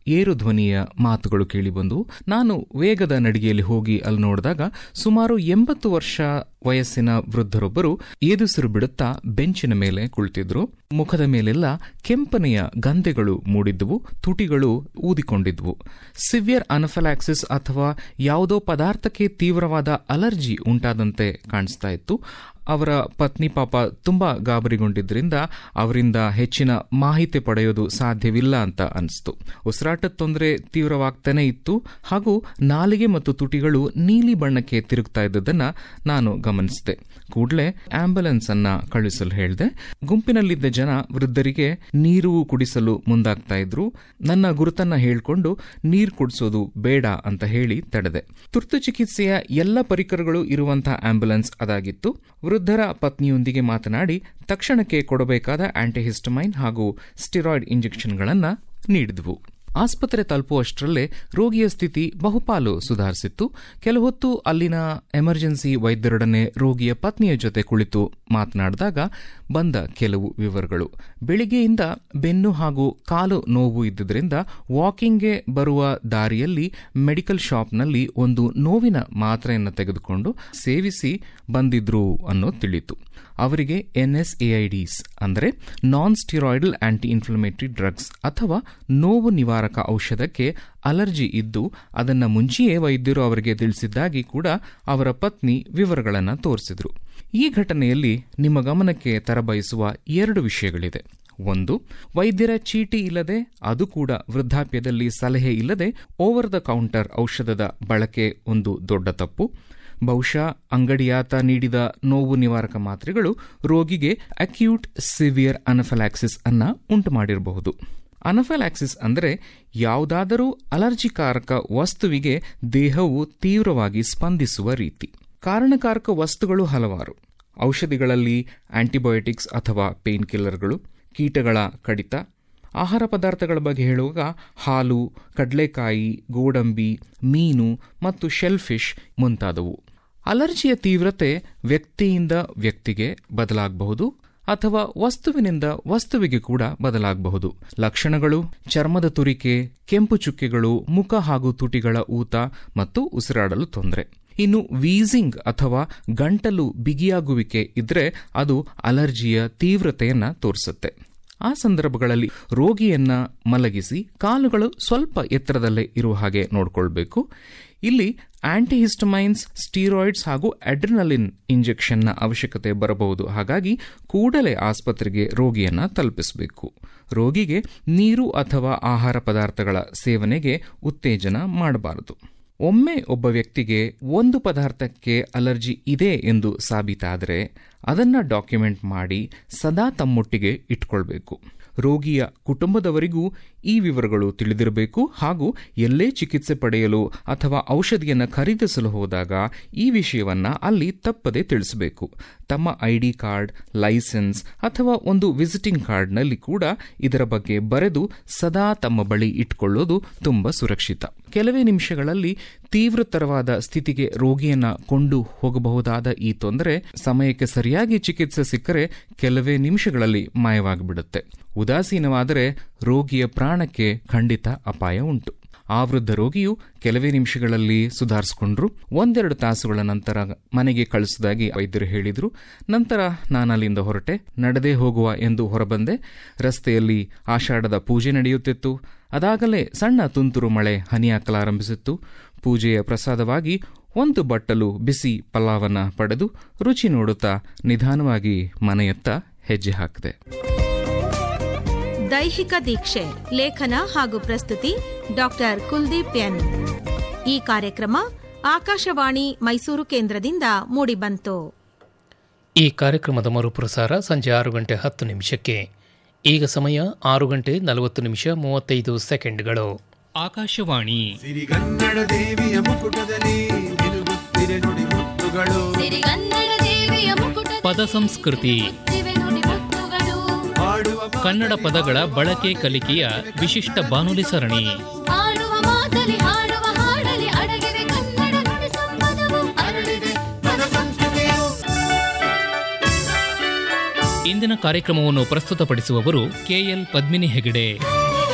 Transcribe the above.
ಏರು ಧ್ವನಿಯ ಮಾತುಗಳು ಕೇಳಿಬಂದು ನಾನು ವೇಗದ ನಡಿಗೆಯಲ್ಲಿ ಹೋಗಿ ಅಲ್ಲಿ ನೋಡಿದಾಗ ಸುಮಾರು ಎಂಬತ್ತು ವರ್ಷ ವಯಸ್ಸಿನ ವೃದ್ಧರೊಬ್ಬರು ಏದುಸಿರು ಬಿಡುತ್ತಾ ಬೆಂಚಿನ ಮೇಲೆ ಕುಳಿತಿದ್ರು ಮುಖದ ಮೇಲೆಲ್ಲ ಕೆಂಪನೆಯ ಗಂಧೆಗಳು ಮೂಡಿದ್ವು ತುಟಿಗಳು ಊದಿಕೊಂಡಿದ್ವು ಸಿವಿಯರ್ ಅನಫಲಾಕ್ಸಿಸ್ ಅಥವಾ ಯಾವುದೋ ಪದಾರ್ಥಕ್ಕೆ ತೀವ್ರವಾದ ಅಲರ್ಜಿ ಉಂಟಾದಂತೆ ಕಾಣಿಸ್ತಾ ಇತ್ತು ಅವರ ಪತ್ನಿ ಪಾಪ ತುಂಬಾ ಗಾಬರಿಗೊಂಡಿದ್ರಿಂದ ಅವರಿಂದ ಹೆಚ್ಚಿನ ಮಾಹಿತಿ ಪಡೆಯೋದು ಸಾಧ್ಯವಿಲ್ಲ ಅಂತ ಅನಿಸ್ತು ಉಸಿರಾಟದ ತೊಂದರೆ ತೀವ್ರವಾಗ್ತಾನೆ ಇತ್ತು ಹಾಗೂ ನಾಲಿಗೆ ಮತ್ತು ತುಟಿಗಳು ನೀಲಿ ಬಣ್ಣಕ್ಕೆ ತಿರುಗ್ತಾ ಇದ್ದದನ್ನ ನಾನು ಗಮನಿಸಿದೆ ಕೂಡಲೇ ಆಂಬ್ಯುಲೆನ್ಸ್ ಅನ್ನ ಕಳುಹಿಸಲು ಹೇಳಿದೆ ಗುಂಪಿನಲ್ಲಿದ್ದ ಜನ ವೃದ್ಧರಿಗೆ ನೀರು ಕುಡಿಸಲು ಮುಂದಾಗ್ತಾ ಇದ್ರು ನನ್ನ ಗುರುತನ್ನ ಹೇಳ್ಕೊಂಡು ನೀರು ಕುಡಿಸೋದು ಬೇಡ ಅಂತ ಹೇಳಿ ತಡೆದೆ ತುರ್ತು ಚಿಕಿತ್ಸೆಯ ಎಲ್ಲ ಪರಿಕರಗಳು ಇರುವಂತಹ ಆಂಬ್ಯುಲೆನ್ಸ್ ಅದಾಗಿತ್ತು ವೃದ್ಧರ ಪತ್ನಿಯೊಂದಿಗೆ ಮಾತನಾಡಿ ತಕ್ಷಣಕ್ಕೆ ಕೊಡಬೇಕಾದ ಆಂಟಿಹಿಸ್ಟಮೈನ್ ಹಾಗೂ ಸ್ಟಿರಾಯ್ಡ್ ಇಂಜೆಕ್ಷನ್ಗಳನ್ನು ನೀಡಿದ್ವು ಆಸ್ಪತ್ರೆ ತಲುಪುವಷ್ಟರಲ್ಲೇ ರೋಗಿಯ ಸ್ಥಿತಿ ಬಹುಪಾಲು ಸುಧಾರಿಸಿತ್ತು ಕೆಲಹೊತ್ತು ಅಲ್ಲಿನ ಎಮರ್ಜೆನ್ಸಿ ವೈದ್ಯರೊಡನೆ ರೋಗಿಯ ಪತ್ನಿಯ ಜೊತೆ ಕುಳಿತು ಮಾತನಾಡಿದಾಗ ಬಂದ ಕೆಲವು ವಿವರಗಳು ಬೆಳಿಗ್ಗೆಯಿಂದ ಬೆನ್ನು ಹಾಗೂ ಕಾಲು ನೋವು ಇದ್ದುದರಿಂದ ವಾಕಿಂಗ್ಗೆ ಬರುವ ದಾರಿಯಲ್ಲಿ ಮೆಡಿಕಲ್ ಶಾಪ್ನಲ್ಲಿ ಒಂದು ನೋವಿನ ಮಾತ್ರೆಯನ್ನು ತೆಗೆದುಕೊಂಡು ಸೇವಿಸಿ ಬಂದಿದ್ರು ಅನ್ನೋ ತಿಳಿತು ಅವರಿಗೆ ಎನ್ಎಸ್ಎಐಡಿಸ್ ಅಂದರೆ non steroidal anti inflammatory drugs ಅಥವಾ ನೋವು ನಿವಾರಕ ಔಷಧಕ್ಕೆ ಅಲರ್ಜಿ ಇದ್ದು ಅದನ್ನ ಮುಂಚೆಯೇ ವೈದ್ಯರು ಅವರಿಗೆ ತಿಳಿಸಿದ್ದಾಗಿ ಕೂಡ ಅವರ ಪತ್ನಿ ವಿವರಗಳನ್ನು ತೋರಿಸಿದ್ರು ಈ ಘಟನೆಯಲ್ಲಿ ನಿಮ್ಮ ಗಮನಕ್ಕೆ ತರಬಯಸುವ ಎರಡು ವಿಷಯಗಳಿದೆ ಒಂದು ವೈದ್ಯರ ಚೀಟಿ ಇಲ್ಲದೆ ಅದು ಕೂಡ ವೃದ್ಧಾಪ್ಯದಲ್ಲಿ ಸಲಹೆ ಇಲ್ಲದೆ ಓವರ್ ದ ಕೌಂಟರ್ ಔಷಧದ ಬಳಕೆ ಒಂದು ದೊಡ್ಡ ತಪ್ಪು ಬಹುಶಃ ಅಂಗಡಿಯಾತ ನೀಡಿದ ನೋವು ನಿವಾರಕ ಮಾತ್ರೆಗಳು ರೋಗಿಗೆ ಅಕ್ಯೂಟ್ ಸಿವಿಯರ್ ಅನಫಲಾಕ್ಸಿಸ್ ಅನ್ನ ಉಂಟು ಮಾಡಿರಬಹುದು ಅನಫಲಾಕ್ಸಿಸ್ ಅಂದರೆ ಯಾವುದಾದರೂ ಅಲರ್ಜಿಕಾರಕ ವಸ್ತುವಿಗೆ ದೇಹವು ತೀವ್ರವಾಗಿ ಸ್ಪಂದಿಸುವ ರೀತಿ ಕಾರಣಕಾರಕ ವಸ್ತುಗಳು ಹಲವಾರು ಔಷಧಿಗಳಲ್ಲಿ ಆಂಟಿಬಯೋಟಿಕ್ಸ್ ಅಥವಾ ಪೇನ್ ಕಿಲ್ಲರ್ಗಳು ಕೀಟಗಳ ಕಡಿತ ಆಹಾರ ಪದಾರ್ಥಗಳ ಬಗ್ಗೆ ಹೇಳುವಾಗ ಹಾಲು ಕಡಲೆಕಾಯಿ ಗೋಡಂಬಿ ಮೀನು ಮತ್ತು ಶೆಲ್ಫಿಶ್ ಮುಂತಾದವು ಅಲರ್ಜಿಯ ತೀವ್ರತೆ ವ್ಯಕ್ತಿಯಿಂದ ವ್ಯಕ್ತಿಗೆ ಬದಲಾಗಬಹುದು ಅಥವಾ ವಸ್ತುವಿನಿಂದ ವಸ್ತುವಿಗೆ ಕೂಡ ಬದಲಾಗಬಹುದು ಲಕ್ಷಣಗಳು ಚರ್ಮದ ತುರಿಕೆ ಕೆಂಪು ಚುಕ್ಕೆಗಳು ಮುಖ ಹಾಗೂ ತುಟಿಗಳ ಊತ ಮತ್ತು ಉಸಿರಾಡಲು ತೊಂದರೆ ಇನ್ನು ವೀಸಿಂಗ್ ಅಥವಾ ಗಂಟಲು ಬಿಗಿಯಾಗುವಿಕೆ ಇದ್ರೆ ಅದು ಅಲರ್ಜಿಯ ತೀವ್ರತೆಯನ್ನ ತೋರಿಸುತ್ತೆ ಆ ಸಂದರ್ಭಗಳಲ್ಲಿ ರೋಗಿಯನ್ನ ಮಲಗಿಸಿ ಕಾಲುಗಳು ಸ್ವಲ್ಪ ಎತ್ತರದಲ್ಲೇ ಇರುವ ಹಾಗೆ ನೋಡಿಕೊಳ್ಬೇಕು ಇಲ್ಲಿ ಆಂಟಿಹಿಸ್ಟಮೈನ್ಸ್ ಸ್ಟೀರಾಯ್ಡ್ಸ್ ಹಾಗೂ ಅಡ್ರಿನಲಿನ್ ಇಂಜೆಕ್ಷನ್ನ ಅವಶ್ಯಕತೆ ಬರಬಹುದು ಹಾಗಾಗಿ ಕೂಡಲೇ ಆಸ್ಪತ್ರೆಗೆ ರೋಗಿಯನ್ನ ತಲುಪಿಸಬೇಕು ರೋಗಿಗೆ ನೀರು ಅಥವಾ ಆಹಾರ ಪದಾರ್ಥಗಳ ಸೇವನೆಗೆ ಉತ್ತೇಜನ ಮಾಡಬಾರದು ಒಮ್ಮೆ ಒಬ್ಬ ವ್ಯಕ್ತಿಗೆ ಒಂದು ಪದಾರ್ಥಕ್ಕೆ ಅಲರ್ಜಿ ಇದೆ ಎಂದು ಸಾಬೀತಾದರೆ ಅದನ್ನ ಡಾಕ್ಯುಮೆಂಟ್ ಮಾಡಿ ಸದಾ ತಮ್ಮೊಟ್ಟಿಗೆ ಇಟ್ಕೊಳ್ಬೇಕು ರೋಗಿಯ ಕುಟುಂಬದವರಿಗೂ ಈ ವಿವರಗಳು ತಿಳಿದಿರಬೇಕು ಹಾಗೂ ಎಲ್ಲೇ ಚಿಕಿತ್ಸೆ ಪಡೆಯಲು ಅಥವಾ ಔಷಧಿಯನ್ನು ಖರೀದಿಸಲು ಹೋದಾಗ ಈ ವಿಷಯವನ್ನ ಅಲ್ಲಿ ತಪ್ಪದೆ ತಿಳಿಸಬೇಕು ತಮ್ಮ ಐಡಿ ಕಾರ್ಡ್ ಲೈಸೆನ್ಸ್ ಅಥವಾ ಒಂದು ವಿಸಿಟಿಂಗ್ ಕಾರ್ಡ್ನಲ್ಲಿ ಕೂಡ ಇದರ ಬಗ್ಗೆ ಬರೆದು ಸದಾ ತಮ್ಮ ಬಳಿ ಇಟ್ಕೊಳ್ಳೋದು ತುಂಬಾ ಸುರಕ್ಷಿತ ಕೆಲವೇ ನಿಮಿಷಗಳಲ್ಲಿ ತೀವ್ರತರವಾದ ಸ್ಥಿತಿಗೆ ರೋಗಿಯನ್ನ ಕೊಂಡು ಹೋಗಬಹುದಾದ ಈ ತೊಂದರೆ ಸಮಯಕ್ಕೆ ಸರಿಯಾಗಿ ಚಿಕಿತ್ಸೆ ಸಿಕ್ಕರೆ ಕೆಲವೇ ನಿಮಿಷಗಳಲ್ಲಿ ಮಾಯವಾಗಿಬಿಡುತ್ತೆ ಉದಾಸೀನವಾದರೆ ರೋಗಿಯ ಪ್ರಾಣಕ್ಕೆ ಖಂಡಿತ ಅಪಾಯ ಉಂಟು ಆ ವೃದ್ಧ ರೋಗಿಯು ಕೆಲವೇ ನಿಮಿಷಗಳಲ್ಲಿ ಸುಧಾರಿಸಿಕೊಂಡ್ರು ಒಂದೆರಡು ತಾಸುಗಳ ನಂತರ ಮನೆಗೆ ಕಳಿಸುವುದಾಗಿ ವೈದ್ಯರು ಹೇಳಿದ್ರು ನಂತರ ನಾನಲ್ಲಿಂದ ಹೊರಟೆ ನಡೆದೇ ಹೋಗುವ ಎಂದು ಹೊರಬಂದೆ ರಸ್ತೆಯಲ್ಲಿ ಆಷಾಢದ ಪೂಜೆ ನಡೆಯುತ್ತಿತ್ತು ಅದಾಗಲೇ ಸಣ್ಣ ತುಂತುರು ಮಳೆ ಹನಿಯಾಕಲಾರಂಭಿಸಿತ್ತು ಪೂಜೆಯ ಪ್ರಸಾದವಾಗಿ ಒಂದು ಬಟ್ಟಲು ಬಿಸಿ ಪಲಾವನ್ನ ಪಡೆದು ರುಚಿ ನೋಡುತ್ತಾ ನಿಧಾನವಾಗಿ ಮನೆಯತ್ತ ಹೆಜ್ಜೆ ಹಾಕಿದೆ ದೈಹಿಕ ದೀಕ್ಷೆ ಲೇಖನ ಹಾಗೂ ಪ್ರಸ್ತುತಿ ಡಾಕ್ಟರ್ ಕುಲ್ದೀಪ್ ಎನ್ ಈ ಕಾರ್ಯಕ್ರಮ ಆಕಾಶವಾಣಿ ಮೈಸೂರು ಕೇಂದ್ರದಿಂದ ಮೂಡಿಬಂತು ಈ ಕಾರ್ಯಕ್ರಮದ ಮರುಪ್ರಸಾರ ಸಂಜೆ ಆರು ಗಂಟೆ ಹತ್ತು ನಿಮಿಷಕ್ಕೆ ಈಗ ಸಮಯ ಆರು ಗಂಟೆ ನಲವತ್ತು ನಿಮಿಷ ಮೂವತ್ತೈದು ಸೆಕೆಂಡ್ಗಳು ಆಕಾಶವಾಣಿ ಸಿರಿಗನ್ನಡ ದೇವಿಯ ಮುಕುಟದಲ್ಲಿ ನಿಲುಗುತ್ತಿರೆ ನುಡಿ ಮುತ್ತುಗಳು ಸಿರಿಗನ್ನಡ ದೇವಿಯ ಮುಕುಟ ಪದ ಸಂಸ್ಕೃತಿ ನುಡಿ ಮುತ್ತುಗಳು ಹಾಡುವ ಕನ್ನಡ ಪದಗಳ ಬಳಕೆ ಕಲಿಕೆಯ ವಿಶಿಷ್ಟ ಬಾನುಲಿ ಸರಣಿ ಆಡುವ ಮಾತಲಿ ಹಾಡುವ ಹಾಡಲಿ ಅಡಗಿವೆ ಕನ್ನಡ ನುಡಿ ಸಂಪದವು ಅರಳಿದೆ ಪದ ಸಂಸ್ಕೃತಿಯು ಇಂದಿನ ಕಾರ್ಯಕ್ರಮವನ್ನು ಪ್ರಸ್ತುತಪಡಿಸುವವರು ಕೆಎಲ್ ಪದ್ಮಿನಿ ಹೆಗಡೆ